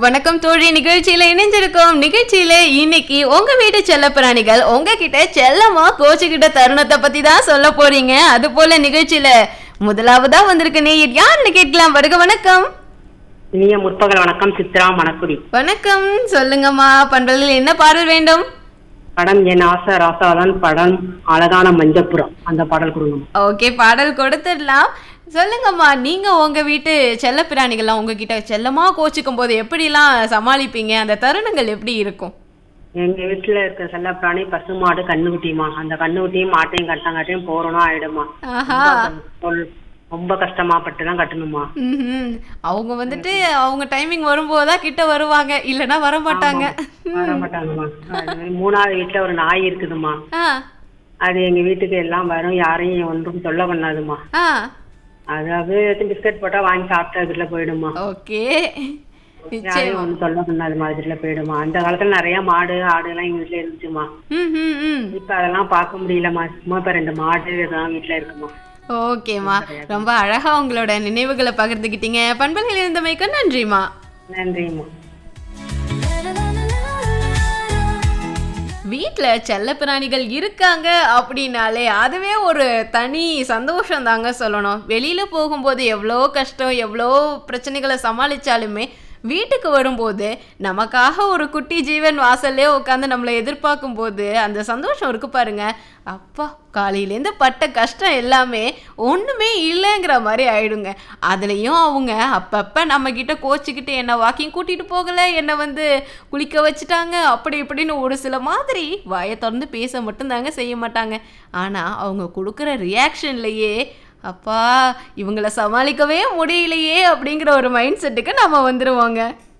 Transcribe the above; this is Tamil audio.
வணக்கம் தோழி நிகழ்ச்சியில இணைஞ்சிருக்கோம் நிகழ்ச்சியில இன்னைக்கு உங்க வீட்டு செல்லப்பிராணிகள் உங்ககிட்ட செல்லமா கோச்சுக்கிட்ட தருணத்தை பத்தி தான் சொல்ல போறீங்க அது போல நிகழ்ச்சியில முதலாவதா வந்திருக்க நேயர் யாருன்னு கேட்கலாம் வருக வணக்கம் இனிய முற்பகல் வணக்கம் சித்ரா மணக்குடி வணக்கம் சொல்லுங்கம்மா பண்பலில் என்ன பாடல் வேண்டும் படம் என் ஆசை ராசாதான் படம் அழகான மஞ்சப்புறம் அந்த பாடல் கொடுங்க ஓகே பாடல் கொடுத்துடலாம் சொல்லுங்கம்மா நீங்க உங்க வீட்டு செல்லப்பிராணிகள்லாம் உங்ககிட்ட செல்லமா கோச்சுக்கும் போது எப்படிலாம் சமாளிப்பீங்க அந்த தருணங்கள் எப்படி இருக்கும் எங்க வீட்டுல இருக்க செல்ல பிராணி பசுமாடு கண்ணுக்குட்டியுமா அந்த கண்ணுக்குட்டியும் மாட்டையும் கட்டாங்காட்டையும் போறோம்னா ஆயிடுமா ஆஹா சொல் ரொம்ப கஷ்டமா பட்டு தான் கட்டணுமா ம்ஹும். அவங்க வந்துட்டு அவங்க டைமிங் வரும்போதுதான் கிட்ட வருவாங்க இல்லனா வர மாட்டாங்க வர மாட்டாங்கம்மா அது மாதிரி மூணாவது வீட்டுல ஒரு நாய் இருக்குதுமா ஆ அது எங்க வீட்டுக்கு எல்லாம் வரும் யாரையும் ஒன்றும் சொல்ல பண்ணாதுமா ஆ அதாவது பிஸ்கட் போட்டா வாங்கி சாப்பிட்டு அதுல போயிடுமா ஓகே யாரையும் ஒன்றும் சொல்ல பண்ணாத மாதிரில போயிடுமா அந்த காலத்துல நிறைய மாடு ஆடு எல்லாம் எங்க வீட்டுல இருந்துச்சுமா ம் ம் ம் இப்ப அதெல்லாம் பார்க்க முடியலம்மா சும்மா இப்ப ரெண்டு மாடு இதெல்லாம் வீட்டுல இருக்குமா ஓகேம்மா ரொம்ப அழகா உங்களோட நினைவுகளை பகிர்ந்துக்கிட்டீங்க பண்பலையில் இருந்தமைக்கு நன்றிம்மா நன்றிம்மா வீட்டில் செல்லப்பிராணிகள் இருக்காங்க அப்படின்னாலே அதுவே ஒரு தனி சந்தோஷம் தாங்க சொல்லணும் வெளியில் போகும்போது எவ்வளோ கஷ்டம் எவ்வளோ பிரச்சனைகளை சமாளித்தாலுமே வீட்டுக்கு வரும்போது நமக்காக ஒரு குட்டி ஜீவன் வாசல்லே உட்காந்து நம்மளை எதிர்பார்க்கும் போது அந்த சந்தோஷம் இருக்கு பாருங்க அப்பா காலையிலேருந்து பட்ட கஷ்டம் எல்லாமே ஒன்றுமே இல்லைங்கிற மாதிரி ஆயிடுங்க அதுலேயும் அவங்க அப்பப்போ நம்மக்கிட்ட கோச்சிக்கிட்டு என்னை வாக்கிங் கூட்டிகிட்டு போகலை என்னை வந்து குளிக்க வச்சுட்டாங்க அப்படி இப்படின்னு ஒரு சில மாதிரி வாயை திறந்து பேச மட்டும்தாங்க செய்ய மாட்டாங்க ஆனால் அவங்க கொடுக்குற ரியாக்ஷன்லையே அப்பா இவங்கள சமாளிக்கவே முடியலையே அப்படிங்கிற ஒரு மைண்ட் செட்டுக்கு நம்ம வந்துடுவோங்க